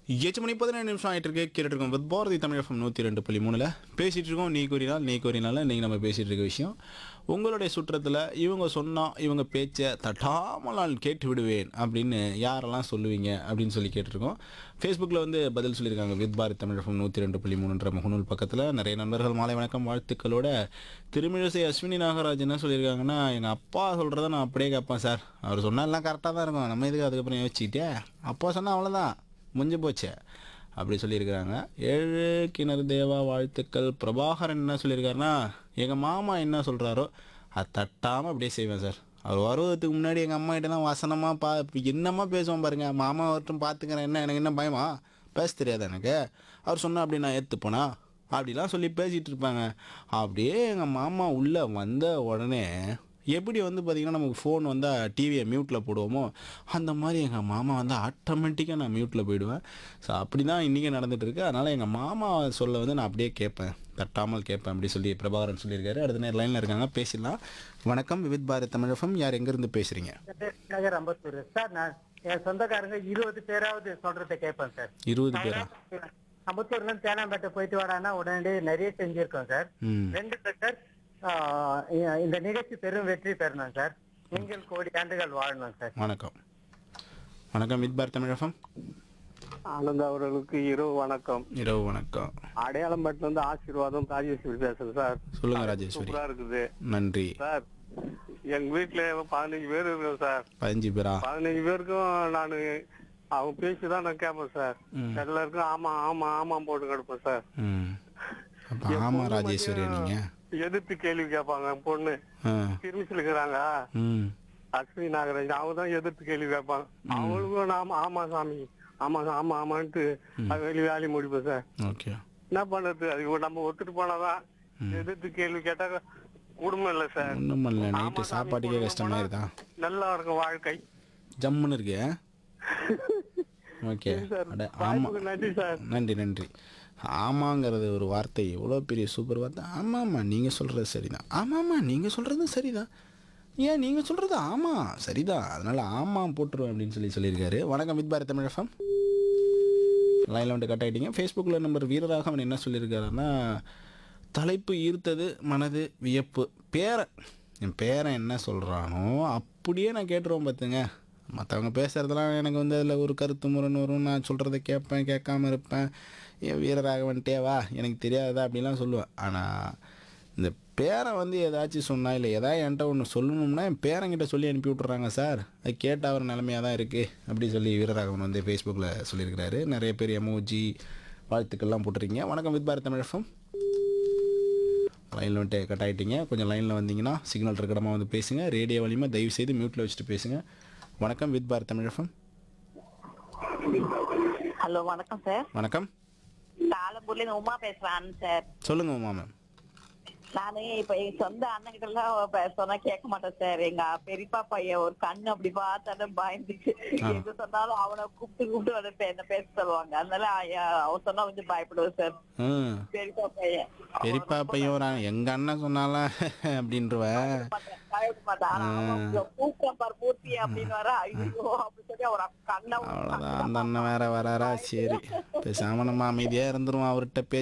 எட்டு மணி பதினேழு நிமிஷம் ஆயிட்டு இருக்கு கேட்டுட்டு இருக்கோம் வித் பாரதி தமிழ் எஃப்எம் நூற்றி ரெண்டு புள்ளி மூணில் பேசிகிட்டு இருக்கோம் நீ கூறினால் நீ கூறினால இன்றைக்கி நம்ம பேசிகிட்டு இருக்க விஷயம் உங்களுடைய சுற்றத்தில் இவங்க சொன்னால் இவங்க பேச்சை தட்டாமல் நான் கேட்டு விடுவேன் அப்படின்னு யாரெல்லாம் சொல்லுவீங்க அப்படின்னு சொல்லி கேட்டிருக்கோம் ஃபேஸ்புக்கில் வந்து பதில் சொல்லியிருக்காங்க வித் பாரதி தமிழ் எஃப்எம் நூற்றி ரெண்டு புள்ளி மூணுன்ற முகநூல் பக்கத்தில் நிறைய நண்பர்கள் மாலை வணக்கம் வாழ்த்துக்களோட திருமிழிசை அஸ்வினி நாகராஜ் என்ன சொல்லியிருக்காங்கன்னா எங்கள் அப்பா சொல்கிறத நான் அப்படியே கேட்பேன் சார் அவர் சொன்னால் எல்லாம் கரெக்டாக தான் இருக்கும் நம்ம இதுக்கு அதுக்கப்புறம் யோசிச்சுக்கிட்டே அப்பா சொன்னால் அவ்வளோதான் முடிஞ்சு போச்சு அப்படி சொல்லியிருக்கிறாங்க ஏழு கிணறு தேவா வாழ்த்துக்கள் பிரபாகரன் என்ன சொல்லியிருக்காருன்னா எங்கள் மாமா என்ன சொல்கிறாரோ அது தட்டாமல் அப்படியே செய்வேன் சார் அவர் வருவதுக்கு முன்னாடி எங்கள் அம்மா கிட்ட தான் வசனமாக பா என்னம்மா பேசுவோம் பாருங்க மாமா வரட்டும் பார்த்துக்கிறேன் என்ன எனக்கு என்ன பயமா பேச தெரியாது எனக்கு அவர் சொன்னா அப்படி நான் ஏற்றுப்போனா அப்படிலாம் சொல்லி பேசிகிட்டு இருப்பாங்க அப்படியே எங்கள் மாமா உள்ளே வந்த உடனே எப்படி வந்து பார்த்திங்கன்னா நமக்கு ஃபோன் வந்தால் டிவியை மியூட்டில் போடுவோமோ அந்த மாதிரி எங்கள் மாமா வந்து ஆட்டோமேட்டிக்காக நான் மியூட்டில் போயிடுவேன் ஸோ அப்படி தான் இன்றைக்கி நடந்துட்டு இருக்கு அதனால் எங்கள் மாமா சொல்ல வந்து நான் அப்படியே கேட்பேன் தட்டாமல் கேட்பேன் அப்படி சொல்லி பிரபாகரன் சொல்லியிருக்காரு அடுத்த நேரம் லைனில் இருக்காங்க பேசிடலாம் வணக்கம் விவித் பாரத் தமிழகம் யார் எங்கேருந்து பேசுகிறீங்க நகர் அம்பத்தூர் சார் நான் என் சொந்தக்காரங்க இருபது பேராவது சொல்றதை கேட்பேன் சார் இருபது பேரா அம்பத்தூர்ல இருந்து தேனாம்பேட்டை போயிட்டு வரானா உடனே நிறைய செஞ்சிருக்கோம் சார் ம் ரெண்டு பேர் சார் இந்த நிகழ்ச்சி பெரும் வெற்றி பெறணும் சார் நீங்கள் கோடி ஆண்டுகள் வாழணும் சார் வணக்கம் வணக்கம் வித் பாரத் தமிழகம் ஆனந்த் அவர்களுக்கு இரவு வணக்கம் இரவு வணக்கம் அடையாளம்பட்டில இருந்து ஆசீர்வாதம் ராஜேஸ்வரி பேசுறேன் சார் சொல்லுங்கள் ராஜேஸ்வரி சூப்பரா இருக்குது நன்றி சார் எங்க வீட்டுல பதினஞ்சு பேர் இருக்கோம் சார் பதினஞ்சு பேரா பதினஞ்சு பேருக்கும் நான் அவங்க பேசிதான் நான் கேட்பேன் சார் எல்லாருக்கும் ஆமா ஆமா ஆமா போட்டு கிடப்பேன் சார் ம் அப்போ ஆமாம் ராஜேஸ்வரி நீங்கள் எதிர்த்து கேள்வி கேட்பாங்க என் பொண்ணு ஆ திருமிச்சில் இருக்கிறாங்க ம் அஸ்வினி நாகராஜ் அவங்க தான் எதிர்த்து கேள்வி கேட்பாங்க அவங்களுக்கும் நான் ஆமா சாமி ஆமா ஆமா ஆமான்ட்டு அது வெளியே வேலையை முடிப்பேன் சார் ஓகே என்ன பண்றது அது இவ நம்ம ஒத்துட்டு போனாதான் எதிர்த்து கேள்வி கேட்டா குடும்பம் இல்ல சார் ஒன்றும் பண்ணல ஆமா நைட்டு சாமி, சாப்பாட்டுக்கே குடும்பம் கஷ்டமாயிருதா நல்லா இருக்கும் வாழ்க்கை ஜம்முன்னு இருக்கு ஓகே சரி சார் அட ஆமாம் வாய்ப்புக்கு நன்றி சார் நன்றி நன்றி ஆமாங்கிறது ஒரு வார்த்தை எவ்வளோ பெரிய சூப்பர் வார்த்தை ஆமாம்மா நீங்கள் சொல்கிறது சரிதான் ஆமாம்மா நீங்கள் சொல்கிறது சரிதான் ஏன் நீங்கள் சொல்கிறது ஆமாம் சரிதான் அதனால் ஆமாம் போட்டுருவேன் அப்படின்னு சொல்லி சொல்லியிருக்காரு வணக்கம் வித் பாரத் தமிழகம் லைனில் வந்துட்டு கட் ஆகிட்டீங்க ஃபேஸ்புக்கில் நம்பர் வீரராகவன் என்ன சொல்லியிருக்காருன்னா தலைப்பு ஈர்த்தது மனது வியப்பு பேரன் என் பேரன் என்ன சொல்கிறானோ அப்படியே நான் கேட்டுருவோம் பார்த்துங்க மற்றவங்க பேசுகிறதெல்லாம் எனக்கு வந்து அதில் ஒரு கருத்து முரண் வரும் நான் சொல்கிறத கேட்பேன் கேட்காம இருப்பேன் என் வீரராகவன்ட்டே வா எனக்கு தெரியாதா அப்படிலாம் சொல்லுவேன் ஆனால் இந்த பேரன் வந்து ஏதாச்சும் சொன்னா இல்லை ஏதாவது என்கிட்ட ஒன்று சொல்லணும்னா என் பேரங்கிட்ட சொல்லி அனுப்பி விட்றாங்க சார் அது கேட்ட அவர் நிலமையாக தான் இருக்குது அப்படி சொல்லி வீரராகவன் வந்து ஃபேஸ்புக்கில் சொல்லியிருக்கிறாரு நிறைய பேர் எமோஜி வாழ்த்துக்கள்லாம் போட்டிருக்கீங்க வணக்கம் வித் பாரத் தமிழகம் லைனில் வந்துட்டு கட் ஆகிட்டீங்க கொஞ்சம் லைனில் வந்தீங்கன்னா சிக்னல் இருக்கிற இடமா வந்து பேசுங்க ரேடியோ வழியுமா தயவு செய்து மியூட்டில் வச்சுட்டு பேசுங்க வணக்கம் வித் பாரத் தமிழகம் ஹலோ வணக்கம் சார் வணக்கம் தாளம்பூர்ல இருந்து உமா பேசுறேன் சார் சொல்லுங்கள் உமா மேம் நானு இப்ப எங்க சொந்த அண்ணன்கிட்ட எல்லாம் பே- சொன்னா கேட்க மாட்டேன் சார் எங்க பெரியப்பா பையன் ஒரு கண்ணு அப்படி பார்த்தாலும் பயந்துச்சு எது சொன்னாலும் அவனை கூப்பிட்டு கூப்பிட்டு வந்து பே- என்ன பேச சொல்லுவாங்க அதனால அ- அவன் சொன்னா கொஞ்சம் பயப்படுவேன் சார் ம் பெரியப்பா பையன் பெரியப்பா பையன் ஒரு எங்கள் அண்ணன் சொன்னால அப்படின்றவன் மாட்டேன், பயப்பட மாட்டான் ஆனா அவன் கூப்பிட்டான் பாரு மூர்த்தி அப்படின்னு வர ஐயோ அப்படி சொல்லி அவர் கண்ணை அவ்வளோதான் அந்த அண்ணன் வேற வராரா சரி பேசாம நம்ம அமைதியாக இருந்துருவோம் அவர்கிட்ட பேச்சு